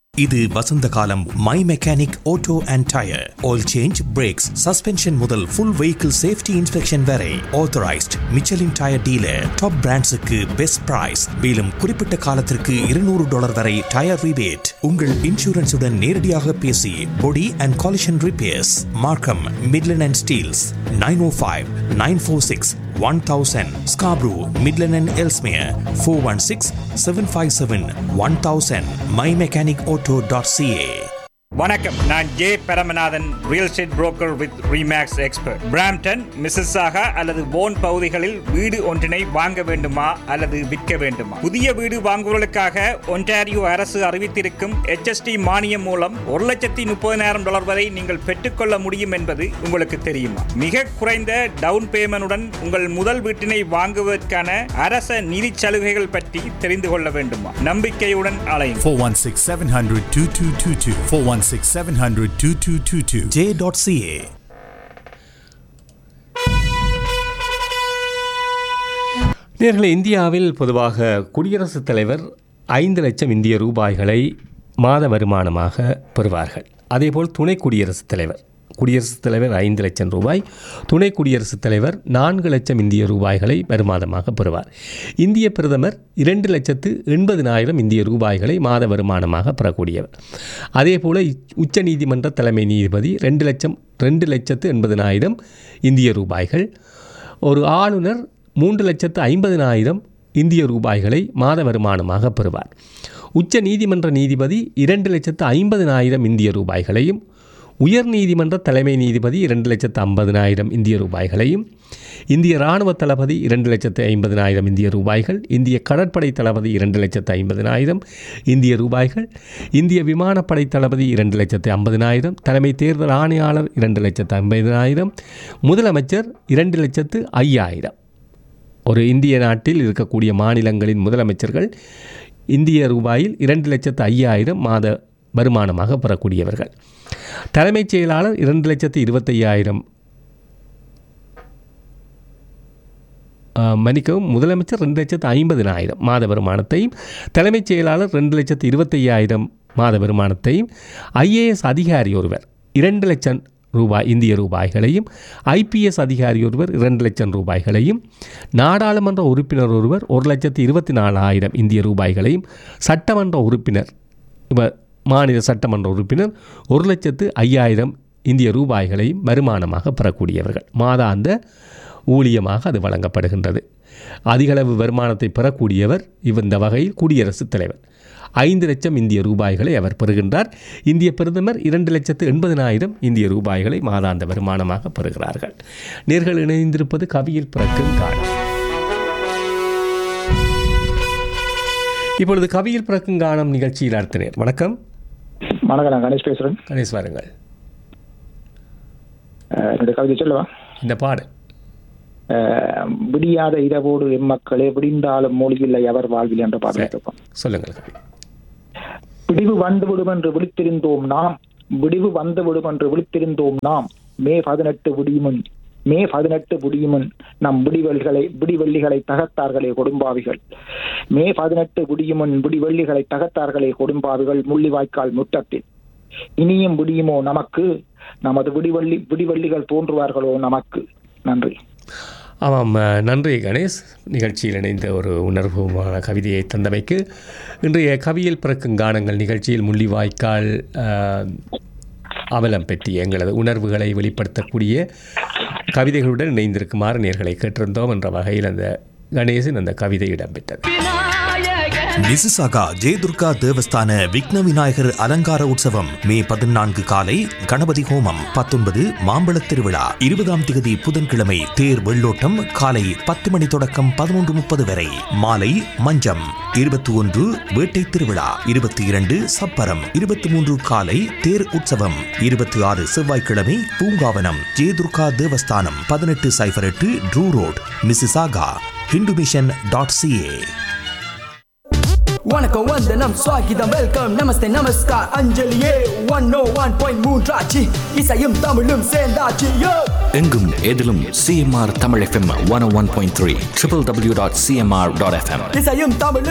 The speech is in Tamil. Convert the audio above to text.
இது வசந்த காலம் my mechanic auto and tyre oil change brakes suspension முதல் ஃபுல் வெஹிக்கிள் சேஃப்டி இன்ஸ்பெக்ஷன் வரை authorised Michelin tyre dealer top பிராண்ட்ஸுக்கு பெஸ்ட் பிரைஸ் மேலும் குறிப்பிட்ட காலத்திற்கு இருநூறு டாலர் வரை டயர் ரிபேட் உங்கள் இன்சூரன்ஸுடன் நேரடியாக பேசி body and collision repairs Markham Midland and Steeles nine O five nine four six one thousand Scarborough Midland and Ellesmere four one six seven five seven one thousand my mechanic auto dot CA வணக்கம் நான் J Paramanathan real estate broker with Remax expert Brampton Mississauga அல்லது போன் பகுதிகளில் வீடு ஒன்றினை வாங்க வேண்டுமா அல்லது விற்க வேண்டுமா புதிய வீடு வாங்குவதற்காக ஒன்டாரியோ அரசு அறிவித்திருக்கும் HST மானியம் மூலம் ஒரு லட்சத்தி முப்பதினாயிரம் டாலர் வரை நீங்கள் பெற்றுக்கொள்ள முடியும் என்பது உங்களுக்கு தெரியுமா மிக குறைந்த டவுன் பேமெண்டுடன் உங்கள் முதல் வீட்டினை வாங்குவதற்கான அரச நிதி சலுகைகள் பற்றி தெரிந்து கொள்ள வேண்டுமா நம்பிக்கையுடன் அலையும் 416 700 2222. 416 700 2222. ஜே டாட் சிஏ நேர்களை இந்தியாவில் பொதுவாக குடியரசுத் தலைவர் ஐந்து லட்சம் இந்திய ரூபாய்களை மாத வருமானமாக பெறுவார்கள் அதேபோல் துணை குடியரசுத் தலைவர் குடியரசுத் தலைவர் ஐந்து லட்சம் ரூபாய் துணை குடியரசுத் தலைவர் நான்கு லட்சம் இந்திய ரூபாய்களை வருமானமாக பெறுவார் இந்திய பிரதமர் இரண்டு லட்சத்து எண்பதினாயிரம் இந்திய ரூபாய்களை மாத வருமானமாக பெறக்கூடியவர் அதேபோல் உச்ச நீதிமன்ற தலைமை நீதிபதி ரெண்டு லட்சம் ரெண்டு லட்சத்து எண்பதினாயிரம் இந்திய ரூபாய்கள் ஒரு ஆளுநர் மூன்று லட்சத்து ஐம்பதினாயிரம் இந்திய ரூபாய்களை மாத வருமானமாக பெறுவார் உச்ச நீதிமன்ற நீதிபதி இரண்டு லட்சத்து ஐம்பதினாயிரம் இந்திய ரூபாய்களையும் உயர் நீதிமன்ற தலைமை நீதிபதி இரண்டு லட்சத்து ஐம்பதினாயிரம் இந்திய ரூபாய்களையும் இந்திய இராணுவ தளபதி இரண்டு லட்சத்து ஐம்பதினாயிரம் இந்திய ரூபாய்கள் இந்திய கடற்படை தளபதி இரண்டு லட்சத்து ஐம்பதினாயிரம் இந்திய ரூபாய்கள் இந்திய விமானப்படை தளபதி இரண்டு லட்சத்து ஐம்பதினாயிரம் தலைமை தேர்தல் ஆணையாளர் இரண்டு லட்சத்து ஐம்பதினாயிரம் முதலமைச்சர் இரண்டு லட்சத்து ஐயாயிரம் ஒரு இந்திய நாட்டில் இருக்கக்கூடிய மாநிலங்களின் முதலமைச்சர்கள் இந்திய ரூபாயில் இரண்டு லட்சத்து ஐயாயிரம் மாத வருமானமாக பெறக்கூடியவர்கள் தலைமைச் செயலாளர் இரண்டு லட்சத்து இருபத்தையாயிரம் மன்னிக்கவும் முதலமைச்சர் ரெண்டு லட்சத்து ஐம்பதினாயிரம் மாத வருமானத்தையும் தலைமைச் செயலாளர் ரெண்டு லட்சத்து இருபத்தையாயிரம் மாத வருமானத்தையும் ஐஏஎஸ் அதிகாரி ஒருவர் இரண்டு லட்சம் ரூபாய் இந்திய ரூபாய்களையும் ஐபிஎஸ் அதிகாரி ஒருவர் இரண்டு லட்சம் ரூபாய்களையும் நாடாளுமன்ற உறுப்பினர் ஒருவர் ஒரு லட்சத்து இருபத்தி நாலாயிரம் இந்திய ரூபாய்களையும் சட்டமன்ற உறுப்பினர் இவர் மாநில சட்டமன்ற உறுப்பினர் ஒரு லட்சத்து ஐயாயிரம் இந்திய ரூபாய்களையும் வருமானமாக பெறக்கூடியவர்கள் மாதாந்த ஊழியமாக அது வழங்கப்படுகின்றது அதிகளவு வருமானத்தை பெறக்கூடியவர் இவ் இந்த வகையில் குடியரசுத் தலைவர் ஐந்து லட்சம் இந்திய ரூபாய்களை அவர் பெறுகின்றார் இந்திய பிரதமர் இரண்டு லட்சத்து எண்பதினாயிரம் இந்திய ரூபாய்களை மாதாந்த வருமானமாக பெறுகிறார்கள் நேர்கள் இணைந்திருப்பது கவியில் பிறக்கும் காலம் இப்பொழுது கவியில் பிறக்கும் காணும் நிகழ்ச்சியில் அடுத்த நேர் வணக்கம் வணக்கம் நான் கணேஷ் பேசுறேன் கணேஷ் வாருங்கள் அஹ் என்னுடைய கவிதை சொல்லவா இந்த பாடு அஹ் விடியாத இரவோடு எம்மக்களே விடிந்தாலும் மொழியில்லை அவர் வாழ்வில் என்ற பாடலை கேட்போம் சொல்லுங்கள் கவி விடிவு வந்து விடும் என்று விழித்திருந்தோம் நாம் விடிவு வந்து விடும் என்று விழித்திருந்தோம் நாம் மே பதினெட்டு விடியுமுன் மே பதினெட்டு விடியுமுன் நம் விடிவெள்ளிகளை விடிவெள்ளிகளை தகர்த்தார்களே கொடும்பாவிகள் மே பதினெட்டு விடியுமுன் விடிவெள்ளிகளை தகர்த்தார்களே கொடும்பாவிகள் முள்ளிவாய்க்கால் முற்றத்தில் இனியும் விடியுமோ நமக்கு நமது விடிவெள்ளி விடிவெள்ளிகள் தோன்றுவார்களோ நமக்கு நன்றி ஆமாம் அஹ், நன்றி கணேஷ் நிகழ்ச்சியில் இணைந்த ஒரு உணர்வுமான கவிதையை தந்தமைக்கு இன்றைய கவியில் பிறக்கும் கானங்கள் நிகழ்ச்சியில் முள்ளிவாய்க்கால் அஹ், அவலம் பற்றி எங்களது உணர்வுகளை வெளிப்படுத்தக்கூடிய கவிதைகளுடன் இணைந்திருக்குமாறு நேர்களை கேட்டிருந்தோம் என்ற வகையில் அந்த கணேசன் அந்த கவிதை இடம்பெற்றது மிசிசாகா ஜெயதுர்கா தேவஸ்தான விக்ன விநாயகர் அலங்கார உற்சவம் மே பதினான்கு காலை கணபதி ஹோமம் பத்தொன்பது மாம்பழத் திருவிழா இருபதாம் திகதி புதன்கிழமை தேர் வெள்ளோட்டம் காலை பத்து மணி தொடக்கம் பதினொன்று முப்பது வரை மாலை மஞ்சம் இருபத்தி ஒன்று வேட்டை திருவிழா இருபத்தி இரண்டு சப்பரம் இருபத்தி மூன்று காலை தேர் உற்சவம் இருபத்தி ஆறு செவ்வாய்க்கிழமை பூங்காவனம் ஜெயதுர்கா தேவஸ்தானம் பதினெட்டு சைபர் எட்டு Drew road Mississauga Hindu mission dot CA வணக்கம் வந்தனம் ஸ்வாகிதம் வெல்கம் நமஸ்தே நமஸ்கார் அஞ்சலியே ஒன் நோ ஒன் பாயிண்ட் மூன்றாச்சு இசையும் தமிழும் சேர்ந்தாச்சு யோ எங்கும் எதிலும் CMR Tamil FM one one point three triple W dot CMR dot FM இசையும் தமிழும்